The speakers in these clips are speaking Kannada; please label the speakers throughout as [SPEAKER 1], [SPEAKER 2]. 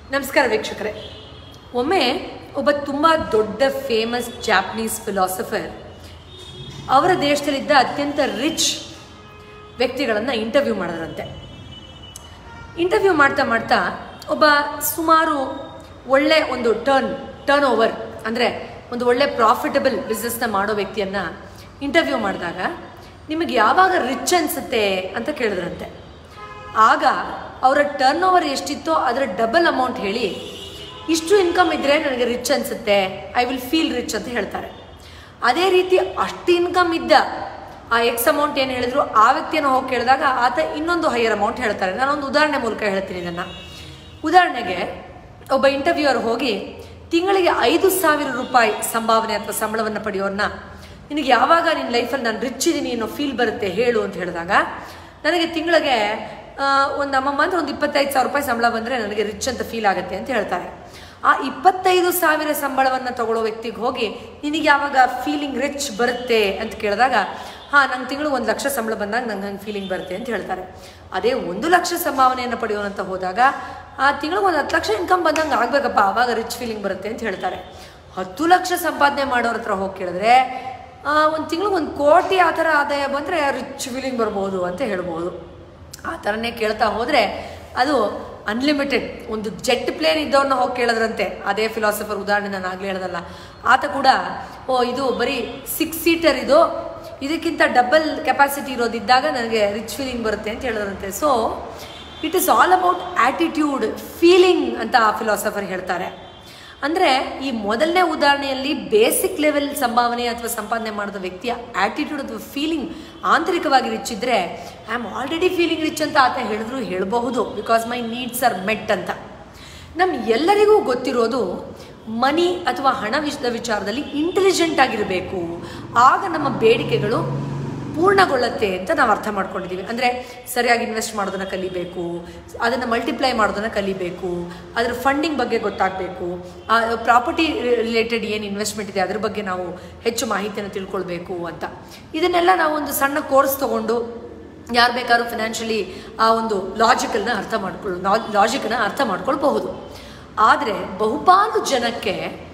[SPEAKER 1] ನಮಸ್ಕಾರ ವೀಕ್ಷಕರೇ ಒಮ್ಮೆ ಒಬ್ಬ ತುಂಬ ದೊಡ್ಡ ಫೇಮಸ್ ಜಾಪನೀಸ್ ಫಿಲಾಸಫರ್ ಅವರ ದೇಶದಲ್ಲಿದ್ದ ಅತ್ಯಂತ ರಿಚ್ ವ್ಯಕ್ತಿಗಳನ್ನು ಇಂಟರ್ವ್ಯೂ ಮಾಡಿದ್ರಂತೆ ಇಂಟರ್ವ್ಯೂ ಮಾಡ್ತಾ ಮಾಡ್ತಾ ಒಬ್ಬ ಸುಮಾರು ಒಳ್ಳೆ ಒಂದು ಟರ್ನ್ ಟರ್ನ್ ಓವರ್ ಅಂದರೆ ಒಂದು ಒಳ್ಳೆ ಪ್ರಾಫಿಟಬಲ್ ಬಿಸ್ನೆಸ್ನ ಮಾಡೋ ವ್ಯಕ್ತಿಯನ್ನು ಇಂಟರ್ವ್ಯೂ ಮಾಡಿದಾಗ ನಿಮಗೆ ಯಾವಾಗ ರಿಚ್ ಅನಿಸುತ್ತೆ ಅಂತ ಕೇಳಿದ್ರಂತೆ ಆಗ ಅವರ ಟರ್ನ್ ಓವರ್ ಎಷ್ಟಿತ್ತೋ ಅದರ ಡಬಲ್ ಅಮೌಂಟ್ ಹೇಳಿ ಇಷ್ಟು ಇನ್ಕಮ್ ಇದ್ದರೆ ನನಗೆ ರಿಚ್ ಅನಿಸುತ್ತೆ ಐ ವಿಲ್ ಫೀಲ್ ರಿಚ್ ಅಂತ ಹೇಳ್ತಾರೆ ಅದೇ ರೀತಿ ಅಷ್ಟು ಇನ್ಕಮ್ ಇದ್ದ ಆ ಎಕ್ಸ್ ಅಮೌಂಟ್ ಏನು ಹೇಳಿದ್ರು ಆ ವ್ಯಕ್ತಿಯನ್ನು ಹೋಗಿ ಕೇಳಿದಾಗ ಆತ ಇನ್ನೊಂದು ಹೈಯರ್ ಅಮೌಂಟ್ ಹೇಳ್ತಾರೆ ನಾನೊಂದು ಉದಾಹರಣೆ ಮೂಲಕ ಹೇಳ್ತೀನಿ ಇದನ್ನು ಉದಾಹರಣೆಗೆ ಒಬ್ಬ ಇಂಟರ್ವ್ಯೂವರ್ ಹೋಗಿ ತಿಂಗಳಿಗೆ ಐದು ಸಾವಿರ ರೂಪಾಯಿ ಸಂಭಾವನೆ ಅಥವಾ ಸಂಬಳವನ್ನು ಪಡೆಯೋನ್ನ ನಿನಗೆ ಯಾವಾಗ ನಿನ್ನ ಲೈಫಲ್ಲಿ ನಾನು ರಿಚ್ ಇದ್ದೀನಿ ಅನ್ನೋ ಫೀಲ್ ಬರುತ್ತೆ ಹೇಳು ಅಂತ ಹೇಳಿದಾಗ ನನಗೆ ತಿಂಗಳಿಗೆ ಒಂದು ಅಮ್ಮಮ್ಮ ಅಂದ್ರೆ ಒಂದು ಇಪ್ಪತ್ತೈದು ಸಾವಿರ ರೂಪಾಯಿ ಸಂಬಳ ಬಂದರೆ ನನಗೆ ರಿಚ್ ಅಂತ ಫೀಲ್ ಆಗುತ್ತೆ ಅಂತ ಹೇಳ್ತಾರೆ ಆ ಇಪ್ಪತ್ತೈದು ಸಾವಿರ ಸಂಬಳವನ್ನು ತಗೊಳ್ಳೋ ವ್ಯಕ್ತಿಗೆ ಹೋಗಿ ನಿನಗೆ ಯಾವಾಗ ಫೀಲಿಂಗ್ ರಿಚ್ ಬರುತ್ತೆ ಅಂತ ಕೇಳಿದಾಗ ಹಾಂ ನಂಗೆ ತಿಂಗಳು ಒಂದು ಲಕ್ಷ ಸಂಬಳ ಬಂದಾಗ ನಂಗೆ ಹಂಗೆ ಫೀಲಿಂಗ್ ಬರುತ್ತೆ ಅಂತ ಹೇಳ್ತಾರೆ ಅದೇ ಒಂದು ಲಕ್ಷ ಸಂಭಾವನೆಯನ್ನು ಪಡೆಯೋಣಂತ ಹೋದಾಗ ಆ ತಿಂಗಳಿಗೆ ಒಂದು ಹತ್ತು ಲಕ್ಷ ಇನ್ಕಮ್ ಬಂದಂಗೆ ಆಗಬೇಕಪ್ಪ ಆವಾಗ ರಿಚ್ ಫೀಲಿಂಗ್ ಬರುತ್ತೆ ಅಂತ ಹೇಳ್ತಾರೆ ಹತ್ತು ಲಕ್ಷ ಸಂಪಾದನೆ ಮಾಡೋರ ಹತ್ರ ಹೋಗಿ ಕೇಳಿದ್ರೆ ಒಂದು ತಿಂಗಳಿಗೆ ಒಂದು ಕೋಟಿ ಆ ಥರ ಆದಾಯ ಬಂದರೆ ರಿಚ್ ಫೀಲಿಂಗ್ ಬರ್ಬೋದು ಅಂತ ಹೇಳ್ಬೋದು ಆ ಥರನೇ ಕೇಳ್ತಾ ಹೋದರೆ ಅದು ಅನ್ಲಿಮಿಟೆಡ್ ಒಂದು ಜೆಟ್ ಪ್ಲೇನ್ ಇದ್ದವ್ರನ್ನ ಹೋಗಿ ಕೇಳಿದ್ರಂತೆ ಅದೇ ಫಿಲಾಸಫರ್ ಉದಾಹರಣೆ ನಾನು ಆಗಲೇ ಹೇಳ್ದಲ್ಲ ಆತ ಕೂಡ ಓ ಇದು ಬರೀ ಸಿಕ್ಸ್ ಸೀಟರ್ ಇದು ಇದಕ್ಕಿಂತ ಡಬಲ್ ಕೆಪಾಸಿಟಿ ಇರೋದಿದ್ದಾಗ ನನಗೆ ರಿಚ್ ಫೀಲಿಂಗ್ ಬರುತ್ತೆ ಅಂತ ಹೇಳಿದ್ರಂತೆ so it is all about attitude feeling ಅಂತ ಆ ಫಿಲಾಸಫರ್ ಹೇಳ್ತಾರೆ ಅಂದರೆ ಈ ಮೊದಲನೇ ಉದಾಹರಣೆಯಲ್ಲಿ ಬೇಸಿಕ್ ಲೆವೆಲ್ ಸಂಭಾವನೆ ಅಥವಾ ಸಂಪಾದನೆ ಮಾಡಿದ ವ್ಯಕ್ತಿಯ ಆ್ಯಟಿಟ್ಯೂಡ್ ಅಥವಾ ಫೀಲಿಂಗ್ ಆಂತರಿಕವಾಗಿ ರಿಚ್ ಇದ್ದರೆ I am already feeling rich ಅಂತ ಆತ ಹೇಳಿದ್ರು ಹೇಳಬಹುದು because my needs are met ಅಂತ ನಮ್ಮ ಎಲ್ಲರಿಗೂ ಗೊತ್ತಿರೋದು ಮನಿ ಅಥವಾ ಹಣ ವಿಷಯದ ವಿಚಾರದಲ್ಲಿ ಇಂಟೆಲಿಜೆಂಟ್ ಆಗಿರಬೇಕು ಆಗ ನಮ್ಮ ಬೇಡಿಕೆಗಳು ಪೂರ್ಣಗೊಳ್ಳುತ್ತೆ ಅಂತ ನಾವು ಅರ್ಥ ಮಾಡ್ಕೊಂಡಿದ್ದೀವಿ ಅಂದರೆ ಸರಿಯಾಗಿ ಇನ್ವೆಸ್ಟ್ ಮಾಡೋದನ್ನು ಕಲಿಬೇಕು ಅದನ್ನು ಮಲ್ಟಿಪ್ಲೈ ಮಾಡೋದನ್ನು ಕಲಿಬೇಕು ಅದರ ಫಂಡಿಂಗ್ ಬಗ್ಗೆ ಗೊತ್ತಾಗಬೇಕು ಆ ಪ್ರಾಪರ್ಟಿ ರಿಲೇಟೆಡ್ ಏನು ಇನ್ವೆಸ್ಟ್ಮೆಂಟ್ ಇದೆ ಅದ್ರ ಬಗ್ಗೆ ನಾವು ಹೆಚ್ಚು ಮಾಹಿತಿಯನ್ನು ತಿಳ್ಕೊಳ್ಬೇಕು ಅಂತ ಇದನ್ನೆಲ್ಲ ನಾವು ಒಂದು ಸಣ್ಣ ಕೋರ್ಸ್ ತೊಗೊಂಡು ಯಾರು ಬೇಕಾದ್ರೂ ಫಿನಾನ್ಷಿಯಲಿ ಆ ಒಂದು ಲಾಜಿಕಲ್ನ ಅರ್ಥ ಮಾಡ್ಕೊಳ್ಳ ಲಾಜಿಕನ್ನ ಅರ್ಥ ಮಾಡ್ಕೊಳ್ಬಹುದು ಆದರೆ ಬಹುಪಾಲು ಜನಕ್ಕೆ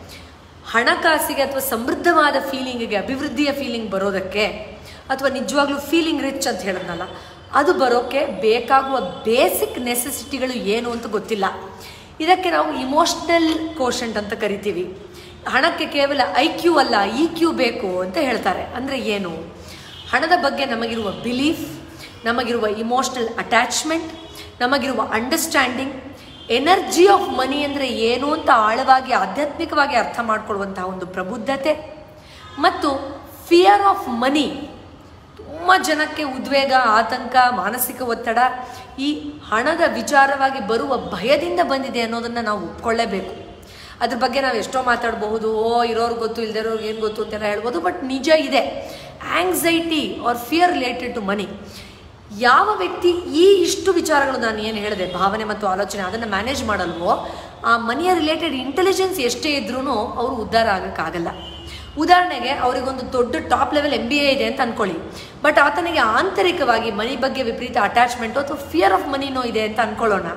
[SPEAKER 1] ಹಣಕಾಸಿಗೆ ಅಥವಾ ಸಮೃದ್ಧವಾದ ಫೀಲಿಂಗಿಗೆ ಅಭಿವೃದ್ಧಿಯ ಫೀಲಿಂಗ್ ಬರೋದಕ್ಕೆ ಅಥವಾ ನಿಜವಾಗ್ಲೂ ಫೀಲಿಂಗ್ ರಿಚ್ ಅಂತ ಹೇಳಿದ್ನಲ್ಲ ಅದು ಬರೋಕ್ಕೆ ಬೇಕಾಗುವ ಬೇಸಿಕ್ ನೆಸೆಸಿಟಿಗಳು ಏನು ಅಂತ ಗೊತ್ತಿಲ್ಲ ಇದಕ್ಕೆ ನಾವು ಇಮೋಷ್ನಲ್ ಕೋಶಂಟ್ ಅಂತ ಕರಿತೀವಿ ಹಣಕ್ಕೆ ಕೇವಲ ಐ ಕ್ಯೂ ಅಲ್ಲ ಇ ಕ್ಯೂ ಬೇಕು ಅಂತ ಹೇಳ್ತಾರೆ ಅಂದರೆ ಏನು ಹಣದ ಬಗ್ಗೆ ನಮಗಿರುವ ಬಿಲೀಫ್ ನಮಗಿರುವ ಇಮೋಷ್ನಲ್ ಅಟ್ಯಾಚ್ಮೆಂಟ್ ನಮಗಿರುವ ಅಂಡರ್ಸ್ಟ್ಯಾಂಡಿಂಗ್ ಎನರ್ಜಿ ಆಫ್ ಮನಿ ಅಂದರೆ ಏನು ಅಂತ ಆಳವಾಗಿ ಆಧ್ಯಾತ್ಮಿಕವಾಗಿ ಅರ್ಥ ಮಾಡ್ಕೊಳ್ಳುವಂತಹ ಒಂದು ಪ್ರಬುದ್ಧತೆ ಮತ್ತು ಫಿಯರ್ ಆಫ್ ಮನಿ ತುಂಬ ಜನಕ್ಕೆ ಉದ್ವೇಗ ಆತಂಕ ಮಾನಸಿಕ ಒತ್ತಡ ಈ ಹಣದ ವಿಚಾರವಾಗಿ ಬರುವ ಭಯದಿಂದ ಬಂದಿದೆ ಅನ್ನೋದನ್ನು ನಾವು ಒಪ್ಕೊಳ್ಳೇಬೇಕು ಅದ್ರ ಬಗ್ಗೆ ನಾವು ಎಷ್ಟೋ ಮಾತಾಡಬಹುದು ಓ ಇರೋರು ಗೊತ್ತು ಇಲ್ದಿರೋರ್ಗೆ ಏನು ಗೊತ್ತು ಅಂತೆಲ್ಲ ಹೇಳ್ಬೋದು ಬಟ್ ನಿಜ ಇದೆ anxiety or fear related to money ಯಾವ ವ್ಯಕ್ತಿ ಈ ಇಷ್ಟು ವಿಚಾರಗಳು ನಾನು ಏನು ಹೇಳಿದೆ ಭಾವನೆ ಮತ್ತು ಆಲೋಚನೆ ಅದನ್ನು ಮ್ಯಾನೇಜ್ ಮಾಡಲ್ವೋ ಆ ಮನಿಯ ರಿಲೇಟೆಡ್ ಇಂಟೆಲಿಜೆನ್ಸ್ ಎಷ್ಟೇ ಇದ್ರೂ ಅವರು ಉದ್ಧಾರ ಆಗೋಕ್ಕಾಗಲ್ಲ ಉದಾಹರಣೆಗೆ ಅವರಿಗೊಂದು ದೊಡ್ಡ top level M B A ಇದೆ ಅಂತ ಅನ್ಕೊಳ್ಳಿ ಬಟ್ ಆತನಿಗೆ ಆಂತರಿಕವಾಗಿ ಮನಿ ಬಗ್ಗೆ ವಿಪರೀತ ಅಟ್ಯಾಚ್ಮೆಂಟು ಅಥವಾ ಫಿಯರ್ ಆಫ್ ಮನಿನೋ ಇದೆ ಅಂತ ಅನ್ಕೊಳ್ಳೋಣ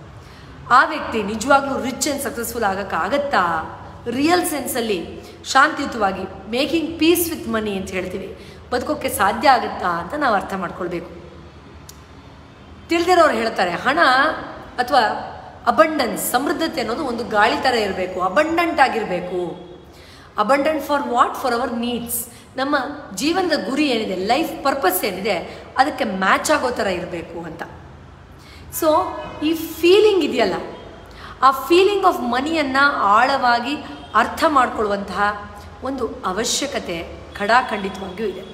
[SPEAKER 1] ಆ ವ್ಯಕ್ತಿ ನಿಜವಾಗ್ಲೂ ರಿಚ್ ಆ್ಯಂಡ್ ಸಕ್ಸಸ್ಫುಲ್ ಆಗೋಕ್ಕಾಗತ್ತಾ ರಿಯಲ್ ಸೆನ್ಸಲ್ಲಿ ಶಾಂತಿಯುತವಾಗಿ ಮೇಕಿಂಗ್ ಪೀಸ್ ವಿತ್ ಮನಿ ಅಂತ ಹೇಳ್ತೀವಿ ಬದುಕೋಕ್ಕೆ ಸಾಧ್ಯ ಆಗುತ್ತಾ ಅಂತ ನಾವು ಅರ್ಥ ಮಾಡ್ಕೊಳ್ಬೇಕು ತಿಳಿದಿರೋರು ಹೇಳ್ತಾರೆ ಹಣ ಅಥವಾ ಅಬಂಡನ್ಸ್ ಸಮೃದ್ಧತೆ ಅನ್ನೋದು ಒಂದು ಗಾಳಿ ಥರ ಇರಬೇಕು ಅಬಂಡಂಟ್ ಆಗಿರಬೇಕು abundant for what for our needs ನಮ್ಮ ಜೀವನದ ಗುರಿ ಏನಿದೆ ಲೈಫ್ ಪರ್ಪಸ್ ಏನಿದೆ ಅದಕ್ಕೆ ಮ್ಯಾಚ್ ಆಗೋ ಥರ ಇರಬೇಕು ಅಂತ ಸೊ ಈ ಫೀಲಿಂಗ್ ಇದೆಯಲ್ಲ ಆ ಫೀಲಿಂಗ್ ಆಫ್ ಮನಿಯನ್ನು ಆಳವಾಗಿ ಅರ್ಥ ಮಾಡ್ಕೊಳ್ಳುವಂತಹ ಒಂದು ಅವಶ್ಯಕತೆ ಖಡಾಖಂಡಿತವಾಗಿಯೂ ಇದೆ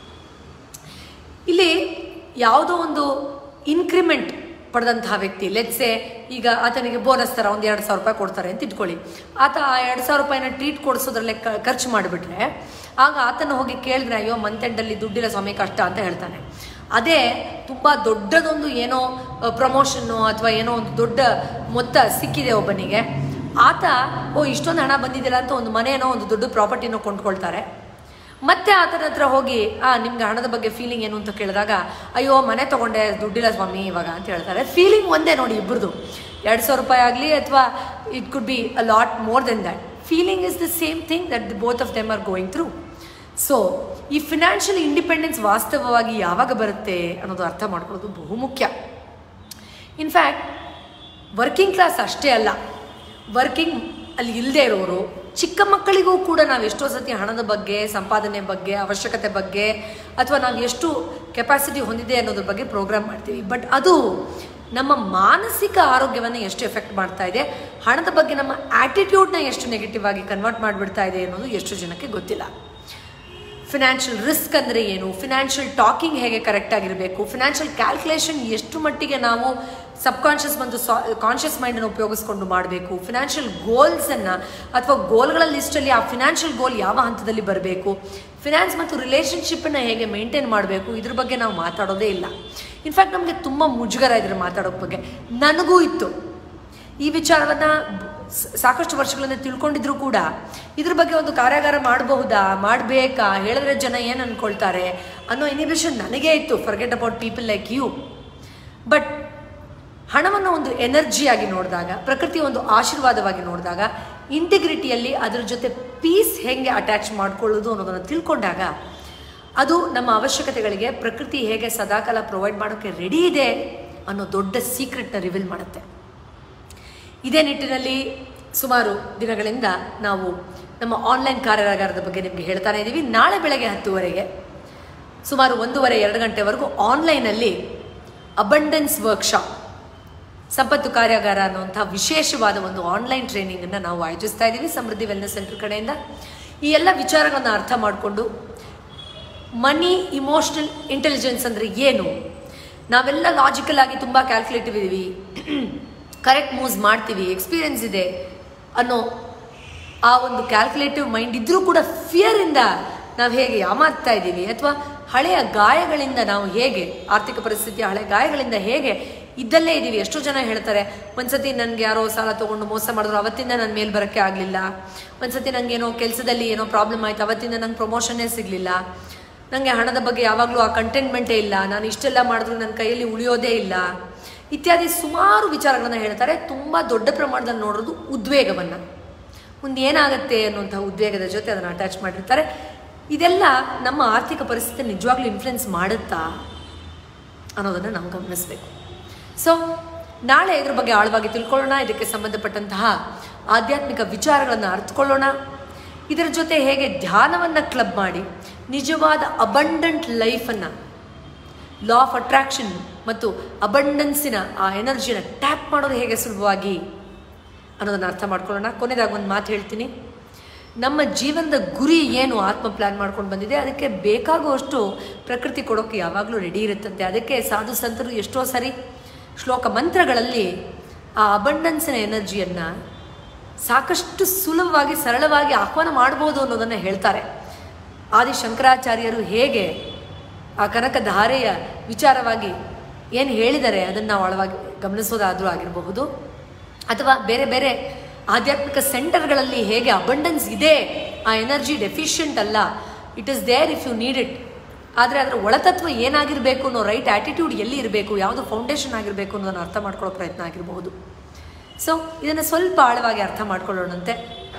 [SPEAKER 1] ಇಲ್ಲಿ ಯಾವುದೋ ಒಂದು ಇನ್ಕ್ರಿಮೆಂಟ್ ಪಡೆದಂತಹ ವ್ಯಕ್ತಿ ಲೆಟ್ಸೆ ಈಗ ಆತನಿಗೆ ಬೋನಸ್ ಥರ ಒಂದು ಎರಡು ಸಾವಿರ ರೂಪಾಯಿ ಕೊಡ್ತಾರೆ ಅಂತ ಇಟ್ಕೊಳ್ಳಿ ಆತ ಆ ಎರಡು ಸಾವಿರ ರೂಪಾಯಿನ ಟ್ರೀಟ್ ಕೊಡಿಸೋದ್ರಲ್ಲೇ ಖರ್ಚು ಮಾಡಿಬಿಟ್ರೆ ಆಗ ಆತನ ಹೋಗಿ ಕೇಳಿದ್ರೆ ಅಯ್ಯೋ ಮಂತ್ ಎಂಡಲ್ಲಿ ದುಡ್ಡಿಲ್ಲ ಸ್ವಾಮಿ ಕಷ್ಟ ಅಂತ ಹೇಳ್ತಾನೆ ಅದೇ ತುಂಬ ದೊಡ್ಡದೊಂದು ಏನೋ ಪ್ರಮೋಷನ್ನು ಅಥವಾ ಏನೋ ಒಂದು ದೊಡ್ಡ ಮೊತ್ತ ಸಿಕ್ಕಿದೆ ಒಬ್ಬನಿಗೆ ಆತ ಓ ಇಷ್ಟೊಂದು ಹಣ ಬಂದಿದ್ದಿಲ್ಲ ಅಂತ ಒಂದು ಮನೇನೋ ಒಂದು ದೊಡ್ಡ ಪ್ರಾಪರ್ಟಿನೋ ಕೊಂಡ್ಕೊಳ್ತಾರೆ ಮತ್ತೆ ಆತನ ಹತ್ರ ಹೋಗಿ ಆ ನಿಮ್ಗೆ ಹಣದ ಬಗ್ಗೆ ಫೀಲಿಂಗ್ ಏನು ಅಂತ ಕೇಳಿದಾಗ ಅಯ್ಯೋ ಮನೆ ತಗೊಂಡೆ ದುಡ್ಡಿಲ್ಲ ಸ್ವಾಮಿ ಇವಾಗ ಅಂತ ಹೇಳ್ತಾರೆ ಫೀಲಿಂಗ್ ಒಂದೇ ನೋಡಿ ಇಬ್ಬರದು ಎರಡು ಸಾವಿರ ರೂಪಾಯಿ ಆಗಲಿ ಅಥವಾ it could be a lot more than that feeling is the same thing that both of them are going through so ಈ ಫಿನಾನ್ಷಿಯಲ್ ಇಂಡಿಪೆಂಡೆನ್ಸ್ ವಾಸ್ತವವಾಗಿ ಯಾವಾಗ ಬರುತ್ತೆ ಅನ್ನೋದು ಅರ್ಥ ಮಾಡ್ಕೊಳ್ಳೋದು ಬಹುಮುಖ್ಯ ಇನ್ಫ್ಯಾಕ್ಟ್ ವರ್ಕಿಂಗ್ ಕ್ಲಾಸ್ ಅಷ್ಟೇ ಅಲ್ಲ ವರ್ಕಿಂಗ್ ಅಲ್ಲಿ ಇಲ್ಲದೆ ಇರೋರು ಚಿಕ್ಕ ಮಕ್ಕಳಿಗೂ ಕೂಡ ನಾವು ಎಷ್ಟೋ ಸತಿ ಹಣದ ಬಗ್ಗೆ ಸಂಪಾದನೆ ಬಗ್ಗೆ ಅವಶ್ಯಕತೆ ಬಗ್ಗೆ ಅಥವಾ ನಾವು ಎಷ್ಟು ಕೆಪಾಸಿಟಿ ಹೊಂದಿದೆ ಅನ್ನೋದ್ರ ಬಗ್ಗೆ ಪ್ರೋಗ್ರಾಮ್ ಮಾಡ್ತೀವಿ ಬಟ್ ಅದು ನಮ್ಮ ಮಾನಸಿಕ ಆರೋಗ್ಯವನ್ನು ಎಷ್ಟು ಎಫೆಕ್ಟ್ ಮಾಡ್ತಾ ಇದೆ ಹಣದ ಬಗ್ಗೆ ನಮ್ಮ ಆ್ಯಟಿಟ್ಯೂಡ್ನ ಎಷ್ಟು ನೆಗೆಟಿವ್ ಆಗಿ ಕನ್ವರ್ಟ್ ಮಾಡಿಬಿಡ್ತಾ ಇದೆ ಅನ್ನೋದು ಎಷ್ಟು ಜನಕ್ಕೆ ಗೊತ್ತಿಲ್ಲ ಫಿನಾನ್ಷಿಯಲ್ ರಿಸ್ಕ್ ಅಂದರೆ ಏನು ಫಿನಾನ್ಷಿಯಲ್ ಟಾಕಿಂಗ್ ಹೇಗೆ ಕರೆಕ್ಟ್ ಆಗಿರಬೇಕು ಫಿನಾನ್ಷಿಯಲ್ ಕ್ಯಾಲ್ಕುಲೇಷನ್ ಎಷ್ಟು ಮಟ್ಟಿಗೆ ನಾವು ಸಬ್ಕಾನ್ಷಿಯಸ್ ಮತ್ತು ಕಾನ್ಷಿಯಸ್ ಮೈಂಡನ್ನು ಉಪಯೋಗಿಸ್ಕೊಂಡು ಮಾಡಬೇಕು ಫಿನಾನ್ಷಿಯಲ್ ಗೋಲ್ಸನ್ನು ಅಥವಾ ಗೋಲ್ಗಳ ಲಿಸ್ಟಲ್ಲಿ ಆ ಫಿನಾನ್ಷಿಯಲ್ ಗೋಲ್ ಯಾವ ಹಂತದಲ್ಲಿ ಬರಬೇಕು ಫಿನಾನ್ಸ್ ಮತ್ತು ರಿಲೇಷನ್ಶಿಪ್ಪನ್ನು ಹೇಗೆ ಮೇಂಟೈನ್ ಮಾಡಬೇಕು ಇದ್ರ ಬಗ್ಗೆ ನಾವು ಮಾತಾಡೋದೇ ಇಲ್ಲ ಇನ್ಫ್ಯಾಕ್ಟ್ ನಮಗೆ ತುಂಬ ಮುಜುಗರ ಇದ್ರೆ ಮಾತಾಡೋ ಬಗ್ಗೆ ನನಗೂ ಇತ್ತು ಈ ವಿಚಾರವನ್ನು ಸಾಕಷ್ಟು ವರ್ಷಗಳಿಂದ ತಿಳ್ಕೊಂಡಿದ್ರು ಕೂಡ ಇದ್ರ ಬಗ್ಗೆ ಒಂದು ಕಾರ್ಯಾಗಾರ ಮಾಡಬಹುದಾ ಮಾಡಬೇಕಾ ಹೇಳಿದ್ರೆ ಜನ ಏನು ಅನ್ಕೊಳ್ತಾರೆ ಅನ್ನೋ ಇನಿಬಿಷನ್ ನನಗೇ ಇತ್ತು forget about people like you but ಹಣವನ್ನು ಒಂದು ಎನರ್ಜಿಯಾಗಿ ನೋಡಿದಾಗ ಪ್ರಕೃತಿ ಒಂದು ಆಶೀರ್ವಾದವಾಗಿ ನೋಡಿದಾಗ ಇಂಟಿಗ್ರಿಟಿಯಲ್ಲಿ ಅದರ ಜೊತೆ ಪೀಸ್ ಹೆಂಗೆ ಅಟ್ಯಾಚ್ ಮಾಡ್ಕೊಳ್ಳೋದು ಅನ್ನೋದನ್ನು ತಿಳ್ಕೊಂಡಾಗ ಅದು ನಮ್ಮ ಅವಶ್ಯಕತೆಗಳಿಗೆ ಪ್ರಕೃತಿ ಹೇಗೆ ಸದಾಕಾಲ ಪ್ರೊವೈಡ್ ಮಾಡೋಕ್ಕೆ ರೆಡಿ ಇದೆ ಅನ್ನೋ ದೊಡ್ಡ ಸೀಕ್ರೆಟ್ನ ರಿವೀಲ್ ಮಾಡುತ್ತೆ ಇದೇ ನಿಟ್ಟಿನಲ್ಲಿ ಸುಮಾರು ದಿನಗಳಿಂದ ನಾವು ನಮ್ಮ ಆನ್ಲೈನ್ ಕಾರ್ಯಾಗಾರದ ಬಗ್ಗೆ ನಿಮಗೆ ಹೇಳ್ತಾನೆ ಇದ್ದೀವಿ ನಾಳೆ ಬೆಳಗ್ಗೆ ಹತ್ತುವರೆಗೆ ಸುಮಾರು ಒಂದೂವರೆ ಎರಡು ಗಂಟೆವರೆಗೂ ಆನ್ಲೈನಲ್ಲಿ ಅಬಂಡೆನ್ಸ್ ವರ್ಕ್ಶಾಪ್ ಸಂಪತ್ತು ಕಾರ್ಯಾಗಾರ ಅನ್ನುವಂಥ ವಿಶೇಷವಾದ ಒಂದು ಆನ್ಲೈನ್ ಟ್ರೈನಿಂಗನ್ನು ನಾವು ಆಯೋಜಿಸ್ತಾ ಇದ್ದೀವಿ ಸಮೃದ್ಧಿ ವೆಲ್ನೆಸ್ ಸೆಂಟರ್ ಕಡೆಯಿಂದ ಈ ಎಲ್ಲ ವಿಚಾರಗಳನ್ನು ಅರ್ಥ ಮಾಡಿಕೊಂಡು ಮನಿ ಇಮೋಷ್ನಲ್ ಇಂಟೆಲಿಜೆನ್ಸ್ ಅಂದರೆ ಏನು ನಾವೆಲ್ಲ ಲಾಜಿಕಲ್ ಆಗಿ ತುಂಬ ಕ್ಯಾಲ್ಕುಲೇಟಿವ್ ಇದ್ದೀವಿ ಕರೆಕ್ಟ್ ಮೂವ್ಸ್ ಮಾಡ್ತೀವಿ ಎಕ್ಸ್ಪೀರಿಯನ್ಸ್ ಇದೆ ಅನ್ನೋ ಆ ಒಂದು ಕ್ಯಾಲ್ಕುಲೇಟಿವ್ ಮೈಂಡ್ ಇದ್ರೂ ಕೂಡ ಫಿಯರಿಂದ ನಾವು ಹೇಗೆ ಯಾಮಾಗ್ತಾ ಇದ್ದೀವಿ ಅಥವಾ ಹಳೆಯ ಗಾಯಗಳಿಂದ ನಾವು ಹೇಗೆ ಆರ್ಥಿಕ ಪರಿಸ್ಥಿತಿಯ ಹಳೆ ಗಾಯಗಳಿಂದ ಹೇಗೆ ಇದ್ದಲ್ಲೇ ಇದ್ದೀವಿ ಎಷ್ಟೋ ಜನ ಹೇಳ್ತಾರೆ ಒಂದ್ಸತಿ ನನಗೆ ಯಾರೋ ಸಾಲ ತೊಗೊಂಡು ಮೋಸ ಮಾಡಿದ್ರು ಅವತ್ತಿಂದ ನನ್ನ ಮೇಲೆ ಬರೋಕ್ಕೆ ಆಗಲಿಲ್ಲ ಒಂದ್ಸತಿ ನನಗೇನೋ ಕೆಲಸದಲ್ಲಿ ಏನೋ ಪ್ರಾಬ್ಲಮ್ ಆಯ್ತು ಅವತ್ತಿಂದ ನಂಗೆ ಪ್ರಮೋಷನ್ನೇ ಸಿಗಲಿಲ್ಲ ನನಗೆ ಹಣದ ಬಗ್ಗೆ ಯಾವಾಗಲೂ ಆ ಕಂಟೆಂಟ್ಮೆಂಟೇ ಇಲ್ಲ ನಾನು ಇಷ್ಟೆಲ್ಲ ಮಾಡಿದ್ರು ನನ್ನ ಕೈಯಲ್ಲಿ ಉಳಿಯೋದೇ ಇಲ್ಲ ಇತ್ಯಾದಿ ಸುಮಾರು ವಿಚಾರಗಳನ್ನು ಹೇಳ್ತಾರೆ ತುಂಬ ದೊಡ್ಡ ಪ್ರಮಾಣದಲ್ಲಿ ನೋಡೋದು ಉದ್ವೇಗವನ್ನು ಮುಂದೆ ಏನಾಗುತ್ತೆ ಅನ್ನುವಂಥ ಉದ್ವೇಗದ ಜೊತೆ ಅದನ್ನು ಅಟ್ಯಾಚ್ ಮಾಡಿರ್ತಾರೆ ಇದೆಲ್ಲ ನಮ್ಮ ಆರ್ಥಿಕ ಪರಿಸ್ಥಿತಿ ನಿಜವಾಗ್ಲೂ ಇನ್ಫ್ಲುಯೆನ್ಸ್ ಮಾಡುತ್ತಾ ಅನ್ನೋದನ್ನು ನಾವು ಗಮನಿಸಬೇಕು ಸೊ ನಾಳೆ ಇದ್ರ ಬಗ್ಗೆ ಆಳವಾಗಿ ತಿಳ್ಕೊಳ್ಳೋಣ ಇದಕ್ಕೆ ಸಂಬಂಧಪಟ್ಟಂತಹ ಆಧ್ಯಾತ್ಮಿಕ ವಿಚಾರಗಳನ್ನು ಅರ್ಥಕೊಳ್ಳೋಣ ಇದರ ಜೊತೆ ಹೇಗೆ ಧ್ಯಾನವನ್ನು ಕ್ಲಬ್ ಮಾಡಿ ನಿಜವಾದ ಅಬಂಡೆಂಟ್ ಲೈಫನ್ನು ಲಾ ಆಫ್ ಅಟ್ರಾಕ್ಷನ್ ಮತ್ತು ಅಬಂಡೆನ್ಸಿನ ಆ ಎನರ್ಜಿನ ಟ್ಯಾಪ್ ಮಾಡೋದು ಹೇಗೆ ಸುಲಭವಾಗಿ ಅನ್ನೋದನ್ನು ಅರ್ಥ ಮಾಡ್ಕೊಳ್ಳೋಣ ಕೊನೆಯದಾಗಿ ಒಂದು ಮಾತು ಹೇಳ್ತೀನಿ ನಮ್ಮ ಜೀವನದ ಗುರಿ ಏನು ಆತ್ಮ ಪ್ಲ್ಯಾನ್ ಮಾಡ್ಕೊಂಡು ಬಂದಿದೆ ಅದಕ್ಕೆ ಬೇಕಾಗುವಷ್ಟು ಪ್ರಕೃತಿ ಕೊಡೋಕ್ಕೆ ಯಾವಾಗಲೂ ರೆಡಿ ಇರುತ್ತಂತೆ ಅದಕ್ಕೆ ಸಾಧು ಸಂತರು ಎಷ್ಟೋ ಸರಿ ಶ್ಲೋಕ ಮಂತ್ರಗಳಲ್ಲಿ ಆ ಅಬಂಡನ್ಸಿನ ಎನರ್ಜಿಯನ್ನು ಸಾಕಷ್ಟು ಸುಲಭವಾಗಿ ಸರಳವಾಗಿ ಆಹ್ವಾನ ಮಾಡ್ಬೋದು ಅನ್ನೋದನ್ನು ಹೇಳ್ತಾರೆ ಆದಿ ಶಂಕರಾಚಾರ್ಯರು ಹೇಗೆ ಆ ಕನಕ ಧಾರೆಯ ವಿಚಾರವಾಗಿ ಏನು ಹೇಳಿದ್ದಾರೆ ಅದನ್ನು ನಾವು ಆಳವಾಗಿ ಗಮನಿಸೋದಾದರೂ ಆಗಿರಬಹುದು ಅಥವಾ ಬೇರೆ ಬೇರೆ ಆಧ್ಯಾತ್ಮಿಕ ಸೆಂಟರ್ಗಳಲ್ಲಿ ಹೇಗೆ ಅಬಂಡೆನ್ಸ್ ಇದೆ ಆ ಎನರ್ಜಿ ಡೆಫಿಷಿಯಂಟ್ ಅಲ್ಲ it is there if you need it ಆದರೆ ಅದರ ಒಳತತ್ವ ಏನಾಗಿರಬೇಕು ಅನ್ನೋ ರೈಟ್ ಆ್ಯಟಿಟ್ಯೂಡ್ ಎಲ್ಲಿ ಇರಬೇಕು ಯಾವುದು ಫೌಂಡೇಶನ್ ಆಗಿರಬೇಕು ಅನ್ನೋದನ್ನು ಅರ್ಥ ಮಾಡ್ಕೊಳ್ಳೋ ಪ್ರಯತ್ನ ಆಗಿರಬಹುದು ಸೊ ಇದನ್ನು ಸ್ವಲ್ಪ ಆಳವಾಗಿ ಅರ್ಥ ಮಾಡ್ಕೊಳ್ಳೋಣಂತೆ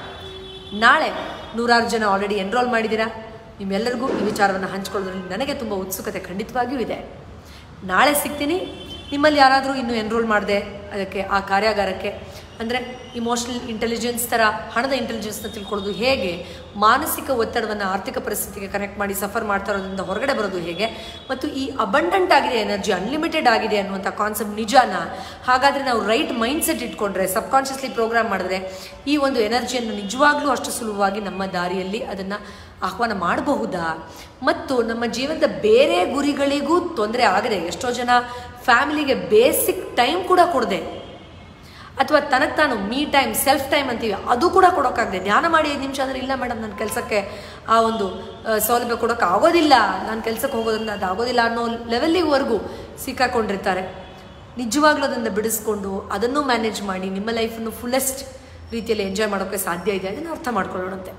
[SPEAKER 1] ನಾಳೆ ನೂರಾರು ಜನ ಆಲ್ರೆಡಿ ಎನ್ರೋಲ್ ಮಾಡಿದ್ದೀರಾ ನಿಮ್ಮೆಲ್ಲರಿಗೂ ಈ ವಿಚಾರವನ್ನು ಹಂಚ್ಕೊಳ್ಳೋದ್ರಲ್ಲಿ ನನಗೆ ತುಂಬ ಉತ್ಸುಕತೆ ಖಂಡಿತವಾಗಿಯೂ ಇದೆ ನಾಳೆ ಸಿಗ್ತೀನಿ ನಿಮ್ಮಲ್ಲಿ ಯಾರಾದರೂ ಇನ್ನೂ ಎನ್ರೋಲ್ ಮಾಡಿದೆ ಅದಕ್ಕೆ ಆ ಕಾರ್ಯಾಗಾರಕ್ಕೆ ಅಂದರೆ ಇಮೋಷ್ನಲ್ ಇಂಟೆಲಿಜೆನ್ಸ್ ಥರ ಹಣದ ಇಂಟೆಲಿಜೆನ್ಸ್ನ ತಿಳ್ಕೊಳ್ಳೋದು ಹೇಗೆ ಮಾನಸಿಕ ಒತ್ತಡವನ್ನು ಆರ್ಥಿಕ ಪರಿಸ್ಥಿತಿಗೆ ಕನೆಕ್ಟ್ ಮಾಡಿ ಸಫರ್ ಮಾಡ್ತಾ ಇರೋದ್ರಿಂದ ಹೊರಗಡೆ ಬರೋದು ಹೇಗೆ ಮತ್ತು ಈ ಅಬಂಡೆಂಟ್ ಆಗಿದೆ ಎನರ್ಜಿ ಅನ್ಲಿಮಿಟೆಡ್ ಆಗಿದೆ ಅನ್ನುವಂಥ ಕಾನ್ಸೆಪ್ಟ್ ನಿಜಾನ ಹಾಗಾದರೆ ನಾವು ರೈಟ್ ಮೈಂಡ್ ಸೆಟ್ ಇಟ್ಕೊಂಡ್ರೆ ಸಬ್ಕಾನ್ಷಿಯಸ್ಲಿ ಪ್ರೋಗ್ರಾಮ್ ಮಾಡಿದ್ರೆ ಈ ಒಂದು ಎನರ್ಜಿಯನ್ನು ನಿಜವಾಗ್ಲೂ ಅಷ್ಟು ಸುಲಭವಾಗಿ ನಮ್ಮ ದಾರಿಯಲ್ಲಿ ಅದನ್ನು ಆಹ್ವಾನ ಮಾಡಬಹುದಾ ಮತ್ತು ನಮ್ಮ ಜೀವನದ ಬೇರೆ ಗುರಿಗಳಿಗೂ ತೊಂದರೆ ಆಗದೆ ಎಷ್ಟೋ ಜನ ಫ್ಯಾಮಿಲಿಗೆ ಬೇಸಿಕ್ ಟೈಮ್ ಕೂಡ ಕೊಡದೆ ಅಥವಾ ತನಗೆ ತಾನು ಮೀ ಟೈಮ್ ಸೆಲ್ಫ್ ಟೈಮ್ ಅಂತೀವಿ ಅದು ಕೂಡ ಕೊಡೋಕ್ಕಾಗದೆ ಧ್ಯಾನ ಮಾಡಿ ಐದು ನಿಮಿಷ ಅಂದರೆ ಇಲ್ಲ ಮೇಡಮ್ ನನ್ನ ಕೆಲಸಕ್ಕೆ ಆ ಒಂದು ಆ, ಸೌಲಭ್ಯ ಕೊಡೋಕೆ ಆಗೋದಿಲ್ಲ ನಾನು ಕೆಲಸಕ್ಕೆ ಹೋಗೋದ್ರಿಂದ ಅದು ಆಗೋದಿಲ್ಲ ಅನ್ನೋ ಲೆವೆಲ್ಲಿವರೆಗೂ ಸಿಕ್ಕಾಕೊಂಡಿರ್ತಾರೆ ನಿಜವಾಗ್ಲೂ ಅದನ್ನು ಬಿಡಿಸ್ಕೊಂಡು ಅದನ್ನು ಮ್ಯಾನೇಜ್ ಮಾಡಿ ನಿಮ್ಮ ಲೈಫನ್ನು ಫುಲ್ಲೆಸ್ಟ್ ರೀತಿಯಲ್ಲಿ ಎಂಜಾಯ್ ಮಾಡೋಕ್ಕೆ ಸಾಧ್ಯ ಇದೆ ಅದನ್ನು ಅರ್ಥ ಮಾಡ್ಕೊಳ್ಳೋಣಂತೆ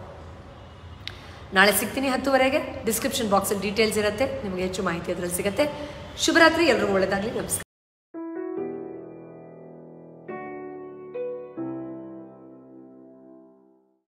[SPEAKER 1] ನಾಳೆ ಸಿಗ್ತೀನಿ ಹತ್ತುವರೆಗೆ ಡಿಸ್ಕ್ರಿಪ್ಷನ್ ಬಾಕ್ಸಲ್ಲಿ ಡೀಟೇಲ್ಸ್ ಇರುತ್ತೆ ನಿಮಗೆ ಹೆಚ್ಚು ಮಾಹಿತಿ ಅದರಲ್ಲಿ ಸಿಗುತ್ತೆ ಶುಭರಾತ್ರಿ ಎಲ್ರಿಗೂ ಒಳ್ಳೆಯದಾಗಲಿ ನಮಸ್ಕಾರ